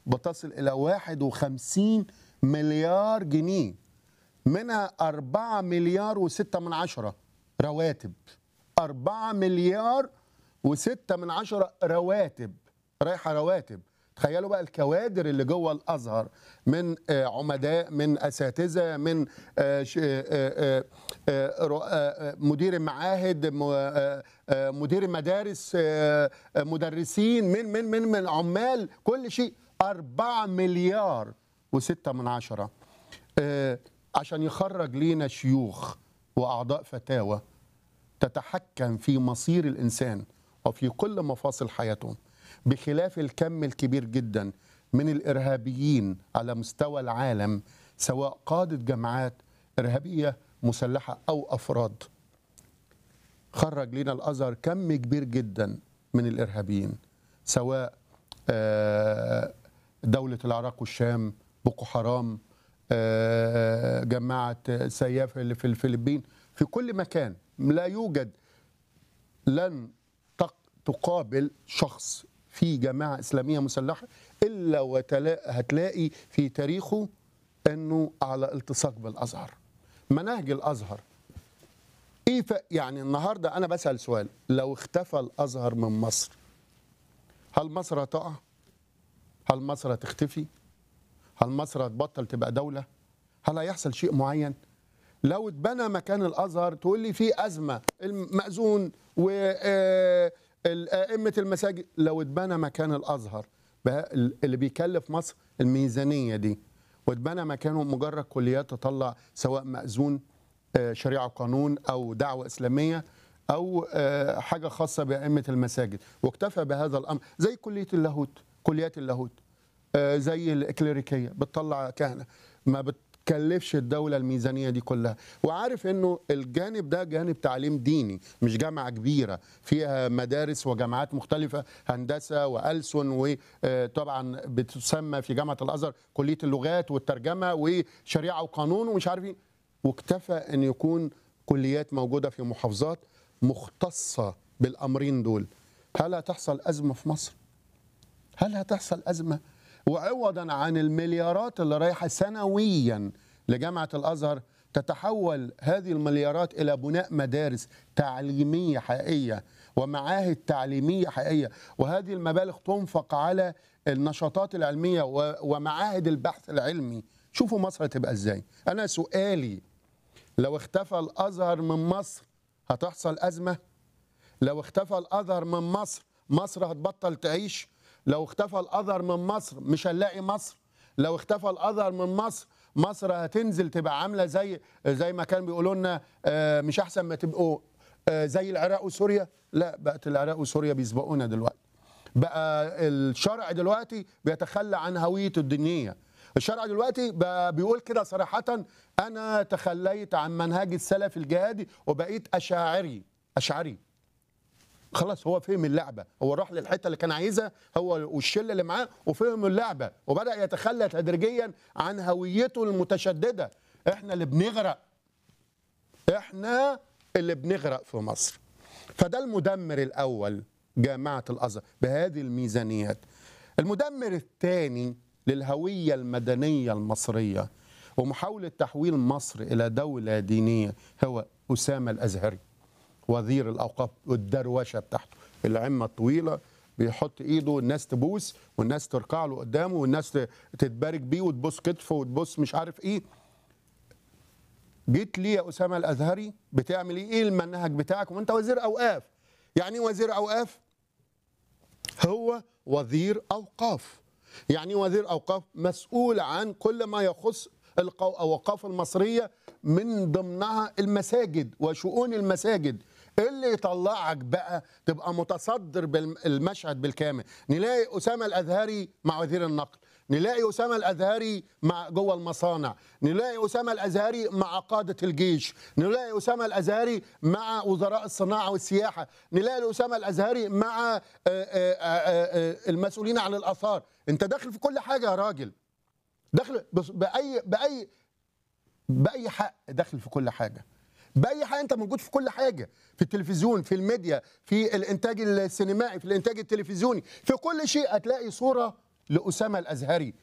بتصل إلى 51 مليار جنيه منها 4 مليار و6 من عشرة رواتب 4 مليار و6 من عشرة رواتب رايحة رواتب تخيلوا بقى الكوادر اللي جوه الازهر من آه، عمداء من اساتذه من آه، ش- آه، آه، آه، رؤ- آه، مدير معاهد م- آه، آه، مدير مدارس آه، آه، مدرسين من من من من عمال كل شيء 4 مليار و6 من عشرة آه، عشان يخرج لينا شيوخ واعضاء فتاوى تتحكم في مصير الانسان وفي كل مفاصل حياتهم بخلاف الكم الكبير جدا من الارهابيين على مستوى العالم سواء قاده جماعات ارهابيه مسلحه او افراد خرج لنا الازهر كم كبير جدا من الارهابيين سواء آه، دوله العراق والشام بوكو حرام آه، جماعه سياف اللي في الفلبين في كل مكان لا يوجد لن تق- تقابل شخص في جماعه اسلاميه مسلحه الا وهتلاقي في تاريخه انه على التصاق بالازهر مناهج الازهر ايه ف... يعني النهارده انا بسال سؤال لو اختفى الازهر من مصر هل مصر هتقع؟ هل مصر هتختفي؟ هل مصر هتبطل تبقى دوله؟ هل هيحصل شيء معين؟ لو اتبنى مكان الازهر تقول لي في ازمه المأذون وأئمة المساجد لو اتبنى مكان الازهر بقى اللي بيكلف مصر الميزانيه دي واتبنى مكانه مجرد كليات تطلع سواء مأذون آه، شريعه وقانون او دعوه اسلاميه او آه، حاجه خاصه بأئمة المساجد واكتفى بهذا الامر زي كليه اللاهوت كليات اللاهوت آه، زي الإكليريكية بتطلع كهنة ما بتكلفش الدولة الميزانية دي كلها وعارف انه الجانب ده جانب تعليم ديني مش جامعة كبيرة فيها مدارس وجامعات مختلفة هندسة وألسن وطبعا بتسمى في جامعة الأزهر كلية اللغات والترجمة وشريعة وقانون ومش عارف ايه واكتفى ان يكون كليات موجودة في محافظات مختصة بالأمرين دول هل هتحصل أزمة في مصر؟ هل هتحصل أزمة؟ وعوضا عن المليارات اللي رايحة سنويا لجامعة الأزهر تتحول هذه المليارات إلى بناء مدارس تعليمية حقيقية ومعاهد تعليمية حقيقية وهذه المبالغ تنفق على النشاطات العلمية و- ومعاهد البحث العلمي شوفوا مصر هتبقى ازاي أنا سؤالي لو اختفى الأزهر من مصر هتحصل أزمة لو اختفى الأزهر من مصر مصر هتبطل تعيش لو اختفى الأزهر من مصر مش هنلاقي مصر لو اختفى الأزهر من مصر مصر هتنزل تبقى عاملة زي زي ما كان بيقولوا لنا آه، مش أحسن ما تبقوا آه، زي العراق وسوريا لا بقت العراق وسوريا بيسبقونا دلوقتي بقى الشرع دلوقتي بيتخلى عن هويته الدينية الشرع دلوقتي بقى بيقول كده صراحة أنا تخليت عن منهج السلف الجهادي وبقيت أشاعري أشعري خلاص هو فهم اللعبه هو راح للحته اللي كان عايزها هو والشله اللي معاه وفهم اللعبه وبدا يتخلى تدريجيا عن هويته المتشدده احنا اللي بنغرق احنا اللي بنغرق في مصر فده المدمر الاول جامعه الازهر بهذه الميزانيات المدمر الثاني للهويه المدنيه المصريه ومحاوله تحويل مصر الى دوله دينيه هو اسامه الازهري وزير الاوقاف والدروشه بتاعته العمه الطويله بيحط ايده الناس تبوس والناس تركع له قدامه والناس ت- تتبارك بيه وتبوس كتفه وتبوس مش عارف ايه جيت لي يا اسامه الازهري بتعمل ايه ايه المنهج بتاعك وانت وزير اوقاف يعني إيه وزير اوقاف هو وزير اوقاف يعني إيه وزير اوقاف مسؤول عن كل ما يخص القو- الاوقاف المصريه من ضمنها المساجد وشؤون المساجد إيه اللي يطلعك بقى تبقى متصدر بالمشهد بالكامل نلاقي اسامه الازهري مع وزير النقل نلاقي اسامه الازهري مع جوه المصانع نلاقي اسامه الازهري مع قاده الجيش نلاقي اسامه الازهري مع وزراء الصناعه والسياحه نلاقي اسامه الازهري مع آه، آه، آه، آه، المسؤولين عن الاثار انت داخل في كل حاجه يا راجل داخل بص- باي باي باي حق داخل في كل حاجه باي حاجه انت موجود في كل حاجه في التلفزيون في الميديا في الانتاج السينمائي في الانتاج التلفزيوني في كل شيء هتلاقي صوره لاسامه الازهري